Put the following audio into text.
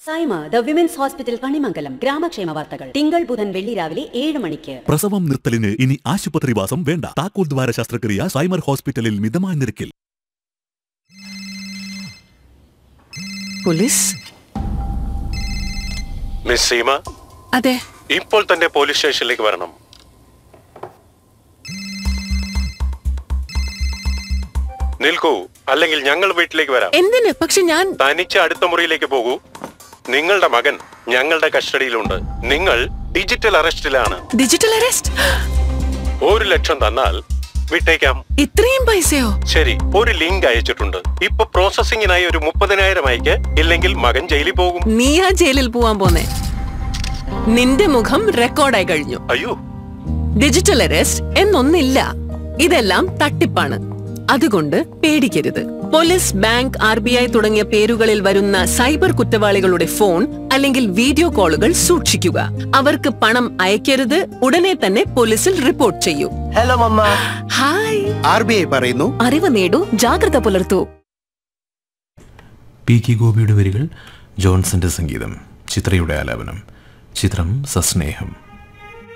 Saima the women's hospital Kanimangalam ഗ്രാമക്ഷേമ വാർത്തകൾ തിങ്കൾ ബുധൻ വെള്ളി രാവിലെ ഏഴ് മണിക്ക് പ്രസവം നിർത്തലിന് ഇനി ആശുപത്രിവാസം വേണ്ട താക്കോൽ ദ്വാര ശസ്ത്രക്രിയ സൈമർ ഹോസ്പിറ്റലിൽ മിതമായ നിരക്കിൽ പോലീസ് മിസ് സീമ അതെ ഇപ്പോൾ തന്നെ പോലീസ് സ്റ്റേഷനിലേക്ക് വരണം നിൽക്കൂ അല്ലെങ്കിൽ ഞങ്ങൾ വീട്ടിലേക്ക് വരാം എന്തിന് പക്ഷെ ഞാൻ തനിച്ച് അടുത്ത മുറിയിലേക്ക് പോകൂ നിങ്ങളുടെ മകൻ ഞങ്ങളുടെ കസ്റ്റഡിയിലുണ്ട് നിങ്ങൾ ഡിജിറ്റൽ അറസ്റ്റിലാണ് ഡിജിറ്റൽ അറസ്റ്റ് ഒരു ലക്ഷം തന്നാൽ വിട്ടേക്കാം ഇത്രയും പൈസയോ ശരി ഒരു ലിങ്ക് അയച്ചിട്ടുണ്ട് ഇപ്പൊ പ്രോസസിംഗിനായി ഒരു മുപ്പതിനായിരം അയക്ക് ഇല്ലെങ്കിൽ മകൻ ജയിലിൽ പോകും നീയാ ജയിലിൽ പോവാൻ പോന്നെ നിന്റെ മുഖം റെക്കോർഡായി കഴിഞ്ഞു അയ്യോ ഡിജിറ്റൽ അറസ്റ്റ് എന്നൊന്നില്ല ഇതെല്ലാം തട്ടിപ്പാണ് അതുകൊണ്ട് പേടിക്കരുത് police bank R B I തുടങ്ങിയ പേരുകളിൽ വരുന്ന സൈബർ കുറ്റവാളികളുടെ ഫോൺ അല്ലെങ്കിൽ വീഡിയോ കോളുകൾ സൂക്ഷിക്കുക അവർക്ക് പണം അയക്കരുത് ഉടനെ തന്നെ പോലീസിൽ റിപ്പോർട്ട് ചെയ്യൂ hello mamma hi R B I പറയുന്നു അറിവ് നേടൂ ജാഗ്രത പുലർത്തൂ പി കെ ഗോപിയുടെ വരികൾ ജോൺസന്റെ സംഗീതം ചിത്രയുടെ ആലാപനം ചിത്രം സസ്നേഹം